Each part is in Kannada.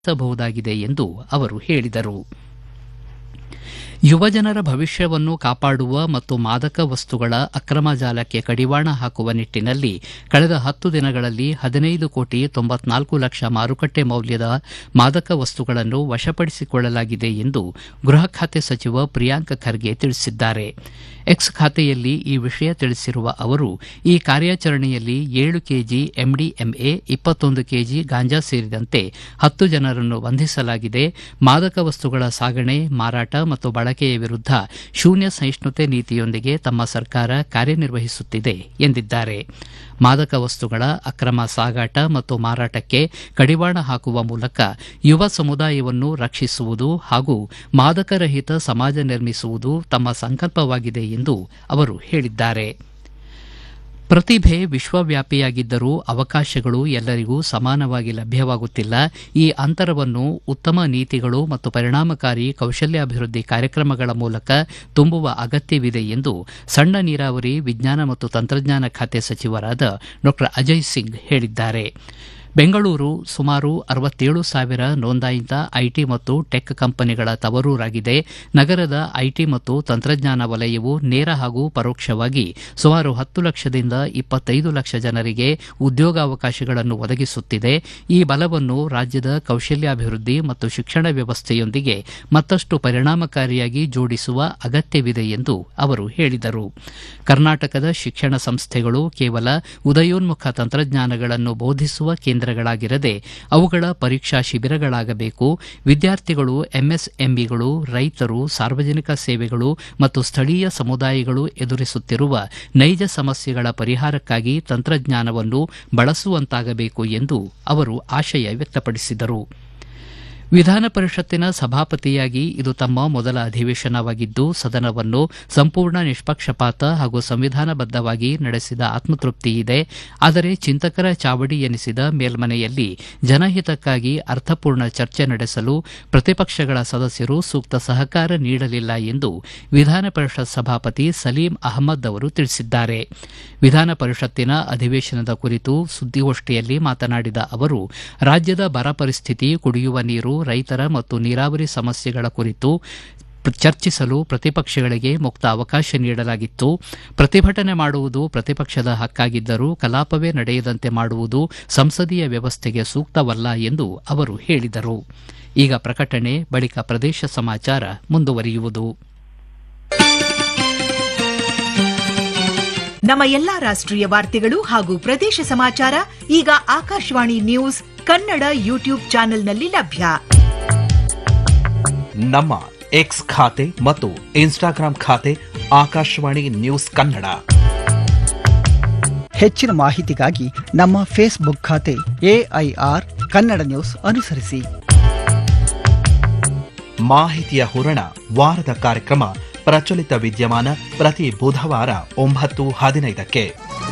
ಬಹುದಾಗಿದೆ ಎಂದು ಅವರು ಹೇಳಿದರು ಯುವಜನರ ಭವಿಷ್ಯವನ್ನು ಕಾಪಾಡುವ ಮತ್ತು ಮಾದಕ ವಸ್ತುಗಳ ಅಕ್ರಮ ಜಾಲಕ್ಕೆ ಕಡಿವಾಣ ಹಾಕುವ ನಿಟ್ಟನಲ್ಲಿ ಕಳೆದ ಹತ್ತು ದಿನಗಳಲ್ಲಿ ಹದಿನೈದು ಕೋಟಿ ತೊಂಬತ್ನಾಲ್ಕು ಲಕ್ಷ ಮಾರುಕಟ್ಟೆ ಮೌಲ್ಯದ ಮಾದಕ ವಸ್ತುಗಳನ್ನು ವಶಪಡಿಸಿಕೊಳ್ಳಲಾಗಿದೆ ಎಂದು ಗೃಹ ಖಾತೆ ಸಚಿವ ಪ್ರಿಯಾಂಕ್ ಖರ್ಗೆ ತಿಳಿಸಿದ್ದಾರೆ ಎಕ್ಸ್ ಖಾತೆಯಲ್ಲಿ ಈ ವಿಷಯ ತಿಳಿಸಿರುವ ಅವರು ಈ ಕಾರ್ಯಾಚರಣೆಯಲ್ಲಿ ಏಳು ಕೆಜಿ ಎಂಡಿಎಂಎ ಇಪ್ಪತ್ತೊಂದು ಕೆಜಿ ಗಾಂಜಾ ಸೇರಿದಂತೆ ಹತ್ತು ಜನರನ್ನು ಬಂಧಿಸಲಾಗಿದೆ ಮಾದಕ ವಸ್ತುಗಳ ಸಾಗಣೆ ಮಾರಾಟ ಮತ್ತು ಬಳಕೆಯ ವಿರುದ್ಧ ಶೂನ್ಯ ಸಹಿಷ್ಣುತೆ ನೀತಿಯೊಂದಿಗೆ ತಮ್ಮ ಸರ್ಕಾರ ಕಾರ್ಯನಿರ್ವಹಿಸುತ್ತಿದೆ ಎಂದಿದ್ದಾರೆ ಮಾದಕ ವಸ್ತುಗಳ ಅಕ್ರಮ ಸಾಗಾಟ ಮತ್ತು ಮಾರಾಟಕ್ಕೆ ಕಡಿವಾಣ ಹಾಕುವ ಮೂಲಕ ಯುವ ಸಮುದಾಯವನ್ನು ರಕ್ಷಿಸುವುದು ಹಾಗೂ ಮಾದಕರಹಿತ ಸಮಾಜ ನಿರ್ಮಿಸುವುದು ತಮ್ಮ ಸಂಕಲ್ಪವಾಗಿದೆ ಎಂದು ಅವರು ಹೇಳಿದ್ದಾರೆ ಪ್ರತಿಭೆ ವಿಶ್ವವ್ಯಾಪಿಯಾಗಿದ್ದರೂ ಅವಕಾಶಗಳು ಎಲ್ಲರಿಗೂ ಸಮಾನವಾಗಿ ಲಭ್ಯವಾಗುತ್ತಿಲ್ಲ ಈ ಅಂತರವನ್ನು ಉತ್ತಮ ನೀತಿಗಳು ಮತ್ತು ಪರಿಣಾಮಕಾರಿ ಕೌಶಲ್ಯಾಭಿವೃದ್ಧಿ ಕಾರ್ಯಕ್ರಮಗಳ ಮೂಲಕ ತುಂಬುವ ಅಗತ್ಯವಿದೆ ಎಂದು ಸಣ್ಣ ನೀರಾವರಿ ವಿಜ್ಞಾನ ಮತ್ತು ತಂತ್ರಜ್ಞಾನ ಖಾತೆ ಸಚಿವರಾದ ಡಾ ಅಜಯ್ ಸಿಂಗ್ ಹೇಳಿದ್ದಾರೆ ಬೆಂಗಳೂರು ಸುಮಾರು ಅರವತ್ತೇಳು ಸಾವಿರ ನೋಂದಾಯಿತ ಐಟಿ ಮತ್ತು ಟೆಕ್ ಕಂಪನಿಗಳ ತವರೂರಾಗಿದೆ ನಗರದ ಐಟಿ ಮತ್ತು ತಂತ್ರಜ್ಞಾನ ವಲಯವು ನೇರ ಹಾಗೂ ಪರೋಕ್ಷವಾಗಿ ಸುಮಾರು ಹತ್ತು ಲಕ್ಷದಿಂದ ಇಪ್ಪತ್ತೈದು ಲಕ್ಷ ಜನರಿಗೆ ಉದ್ಯೋಗಾವಕಾಶಗಳನ್ನು ಒದಗಿಸುತ್ತಿದೆ ಈ ಬಲವನ್ನು ರಾಜ್ಯದ ಕೌಶಲ್ಯಾಭಿವೃದ್ಧಿ ಮತ್ತು ಶಿಕ್ಷಣ ವ್ಯವಸ್ಥೆಯೊಂದಿಗೆ ಮತ್ತಷ್ಟು ಪರಿಣಾಮಕಾರಿಯಾಗಿ ಜೋಡಿಸುವ ಅಗತ್ಯವಿದೆ ಎಂದು ಅವರು ಹೇಳಿದರು ಕರ್ನಾಟಕದ ಶಿಕ್ಷಣ ಸಂಸ್ಥೆಗಳು ಕೇವಲ ಉದಯೋನ್ಮುಖ ತಂತ್ರಜ್ಞಾನಗಳನ್ನು ಬೋಧಿಸುವ ಕೇಂದ್ರಗಳಾಗಿರದೆ ಅವುಗಳ ಪರೀಕ್ಷಾ ಶಿಬಿರಗಳಾಗಬೇಕು ವಿದ್ಯಾರ್ಥಿಗಳು ಎಂಎಸ್ಎಂಇಗಳು ರೈತರು ಸಾರ್ವಜನಿಕ ಸೇವೆಗಳು ಮತ್ತು ಸ್ಥಳೀಯ ಸಮುದಾಯಗಳು ಎದುರಿಸುತ್ತಿರುವ ನೈಜ ಸಮಸ್ಯೆಗಳ ಪರಿಹಾರಕ್ಕಾಗಿ ತಂತ್ರಜ್ಞಾನವನ್ನು ಬಳಸುವಂತಾಗಬೇಕು ಎಂದು ಅವರು ಆಶಯ ವ್ಯಕ್ತಪಡಿಸಿದರು ವಿಧಾನ ಪರಿಷತ್ತಿನ ಸಭಾಪತಿಯಾಗಿ ಇದು ತಮ್ಮ ಮೊದಲ ಅಧಿವೇಶನವಾಗಿದ್ದು ಸದನವನ್ನು ಸಂಪೂರ್ಣ ನಿಷ್ಪಕ್ಷಪಾತ ಹಾಗೂ ಸಂವಿಧಾನಬದ್ದವಾಗಿ ನಡೆಸಿದ ಆತ್ಮತೃಪ್ತಿ ಇದೆ ಆದರೆ ಚಿಂತಕರ ಚಾವಡಿ ಎನಿಸಿದ ಮೇಲ್ಮನೆಯಲ್ಲಿ ಜನಹಿತಕ್ಕಾಗಿ ಅರ್ಥಪೂರ್ಣ ಚರ್ಚೆ ನಡೆಸಲು ಪ್ರತಿಪಕ್ಷಗಳ ಸದಸ್ಯರು ಸೂಕ್ತ ಸಹಕಾರ ನೀಡಲಿಲ್ಲ ಎಂದು ವಿಧಾನ ಪರಿಷತ್ ಸಭಾಪತಿ ಸಲೀಂ ಅಹಮದ್ ಅವರು ತಿಳಿಸಿದ್ದಾರೆ ವಿಧಾನ ಪರಿಷತ್ತಿನ ಅಧಿವೇಶನದ ಕುರಿತು ಸುದ್ದಿಗೋಷ್ಠಿಯಲ್ಲಿ ಮಾತನಾಡಿದ ಅವರು ರಾಜ್ಯದ ಬರ ಪರಿಸ್ಥಿತಿ ಕುಡಿಯುವ ನೀರು ರೈತರ ಮತ್ತು ನೀರಾವರಿ ಸಮಸ್ಯೆಗಳ ಕುರಿತು ಚರ್ಚಿಸಲು ಪ್ರತಿಪಕ್ಷಗಳಿಗೆ ಮುಕ್ತ ಅವಕಾಶ ನೀಡಲಾಗಿತ್ತು ಪ್ರತಿಭಟನೆ ಮಾಡುವುದು ಪ್ರತಿಪಕ್ಷದ ಹಕ್ಕಾಗಿದ್ದರೂ ಕಲಾಪವೇ ನಡೆಯದಂತೆ ಮಾಡುವುದು ಸಂಸದೀಯ ವ್ಯವಸ್ಥೆಗೆ ಸೂಕ್ತವಲ್ಲ ಎಂದು ಅವರು ಹೇಳಿದರು ಈಗ ಪ್ರಕಟಣೆ ಬಳಿಕ ಪ್ರದೇಶ ಸಮಾಚಾರ ಮುಂದುವರಿಯುವುದು ನಮ್ಮ ಎಲ್ಲಾ ರಾಷ್ಟ್ರೀಯ ವಾರ್ತೆಗಳು ಹಾಗೂ ಪ್ರದೇಶ ಸಮಾಚಾರ ಈಗ ಆಕಾಶವಾಣಿ ನ್ಯೂಸ್ ಕನ್ನಡ ಯೂಟ್ಯೂಬ್ ಚಾನೆಲ್ನಲ್ಲಿ ಲಭ್ಯ ನಮ್ಮ ಎಕ್ಸ್ ಖಾತೆ ಮತ್ತು ಇನ್ಸ್ಟಾಗ್ರಾಂ ಖಾತೆ ಆಕಾಶವಾಣಿ ನ್ಯೂಸ್ ಕನ್ನಡ ಹೆಚ್ಚಿನ ಮಾಹಿತಿಗಾಗಿ ನಮ್ಮ ಫೇಸ್ಬುಕ್ ಖಾತೆ ಎಐಆರ್ ಕನ್ನಡ ನ್ಯೂಸ್ ಅನುಸರಿಸಿ ಮಾಹಿತಿಯ ಹೂರಣ ವಾರದ ಕಾರ್ಯಕ್ರಮ ಪ್ರಚಲಿತ ವಿದ್ಯಮಾನ ಪ್ರತಿ ಬುಧವಾರ ಒಂಬತ್ತು ಹದಿನೈದಕ್ಕೆ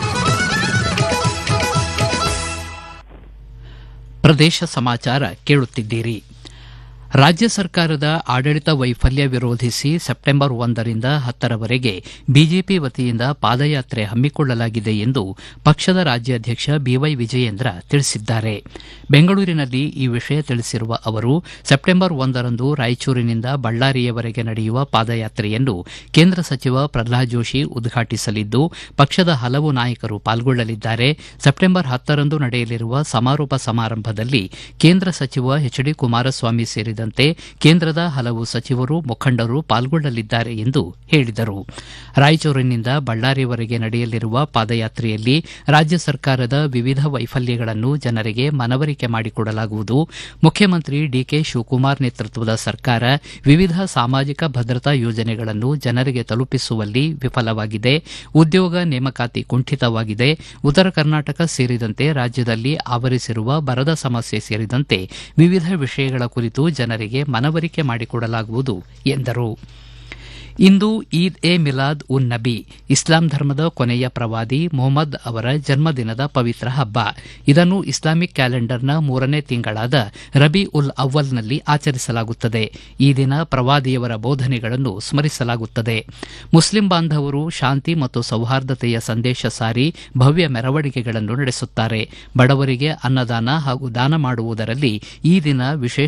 ಪ್ರದೇಶ ಸಮಾಚಾರ ಕೇಳುತ್ತಿದ್ದೀರಿ ರಾಜ್ಯ ಸರ್ಕಾರದ ಆಡಳಿತ ವೈಫಲ್ಯ ವಿರೋಧಿಸಿ ಸೆಪ್ಟೆಂಬರ್ ಒಂದರಿಂದ ಹತ್ತರವರೆಗೆ ಬಿಜೆಪಿ ವತಿಯಿಂದ ಪಾದಯಾತ್ರೆ ಹಮ್ಮಿಕೊಳ್ಳಲಾಗಿದೆ ಎಂದು ಪಕ್ಷದ ರಾಜ್ಯಾಧ್ಯಕ್ಷ ಬಿವೈ ವಿಜಯೇಂದ್ರ ತಿಳಿಸಿದ್ದಾರೆ ಬೆಂಗಳೂರಿನಲ್ಲಿ ಈ ವಿಷಯ ತಿಳಿಸಿರುವ ಅವರು ಸೆಪ್ಟೆಂಬರ್ ಒಂದರಂದು ರಾಯಚೂರಿನಿಂದ ಬಳ್ಳಾರಿಯವರೆಗೆ ನಡೆಯುವ ಪಾದಯಾತ್ರೆಯನ್ನು ಕೇಂದ್ರ ಸಚಿವ ಪ್ರಹ್ಲಾದ್ ಜೋಶಿ ಉದ್ಘಾಟಿಸಲಿದ್ದು ಪಕ್ಷದ ಹಲವು ನಾಯಕರು ಪಾಲ್ಗೊಳ್ಳಲಿದ್ದಾರೆ ಸೆಪ್ಟೆಂಬರ್ ಹತ್ತರಂದು ನಡೆಯಲಿರುವ ಸಮಾರೋಪ ಸಮಾರಂಭದಲ್ಲಿ ಕೇಂದ್ರ ಸಚಿವ ಎಚ್ ಡಿ ಕುಮಾರಸ್ವಾಮಿ ಸೇರಿದಂತೆ ಕೇಂದ್ರದ ಹಲವು ಸಚಿವರು ಮುಖಂಡರು ಪಾಲ್ಗೊಳ್ಳಲಿದ್ದಾರೆ ಎಂದು ಹೇಳಿದರು ರಾಯಚೂರಿನಿಂದ ಬಳ್ಳಾರಿವರೆಗೆ ನಡೆಯಲಿರುವ ಪಾದಯಾತ್ರೆಯಲ್ಲಿ ರಾಜ್ಯ ಸರ್ಕಾರದ ವಿವಿಧ ವೈಫಲ್ಯಗಳನ್ನು ಜನರಿಗೆ ಮನವರಿಕೆ ಮಾಡಿಕೊಡಲಾಗುವುದು ಮುಖ್ಯಮಂತ್ರಿ ಡಿಕೆ ಶಿವಕುಮಾರ್ ನೇತೃತ್ವದ ಸರ್ಕಾರ ವಿವಿಧ ಸಾಮಾಜಿಕ ಭದ್ರತಾ ಯೋಜನೆಗಳನ್ನು ಜನರಿಗೆ ತಲುಪಿಸುವಲ್ಲಿ ವಿಫಲವಾಗಿದೆ ಉದ್ಯೋಗ ನೇಮಕಾತಿ ಕುಂಠಿತವಾಗಿದೆ ಉತ್ತರ ಕರ್ನಾಟಕ ಸೇರಿದಂತೆ ರಾಜ್ಯದಲ್ಲಿ ಆವರಿಸಿರುವ ಬರದ ಸಮಸ್ಯೆ ಸೇರಿದಂತೆ ವಿವಿಧ ವಿಷಯಗಳ ಕುರಿತು ಜನರಿಗೆ ಮನವರಿಕೆ ಮಾಡಿಕೊಡಲಾಗುವುದು ಎಂದರು ಇಂದು ಈದ್ ಎ ಮಿಲಾದ್ ಉನ್ ನಬಿ ಇಸ್ಲಾಂ ಧರ್ಮದ ಕೊನೆಯ ಪ್ರವಾದಿ ಮೊಹಮ್ಮದ್ ಅವರ ಜನ್ಮದಿನದ ಪವಿತ್ರ ಹಬ್ಬ ಇದನ್ನು ಇಸ್ಲಾಮಿಕ್ ಕ್ಯಾಲೆಂಡರ್ನ ಮೂರನೇ ತಿಂಗಳಾದ ರಬಿ ಉಲ್ ಅವ್ವಲ್ನಲ್ಲಿ ಆಚರಿಸಲಾಗುತ್ತದೆ ಈ ದಿನ ಪ್ರವಾದಿಯವರ ಬೋಧನೆಗಳನ್ನು ಸ್ಮರಿಸಲಾಗುತ್ತದೆ ಮುಸ್ಲಿಂ ಬಾಂಧವರು ಶಾಂತಿ ಮತ್ತು ಸೌಹಾರ್ದತೆಯ ಸಂದೇಶ ಸಾರಿ ಭವ್ಯ ಮೆರವಣಿಗೆಗಳನ್ನು ನಡೆಸುತ್ತಾರೆ ಬಡವರಿಗೆ ಅನ್ನದಾನ ಹಾಗೂ ದಾನ ಮಾಡುವುದರಲ್ಲಿ ಈ ದಿನ ವಿಶೇಷ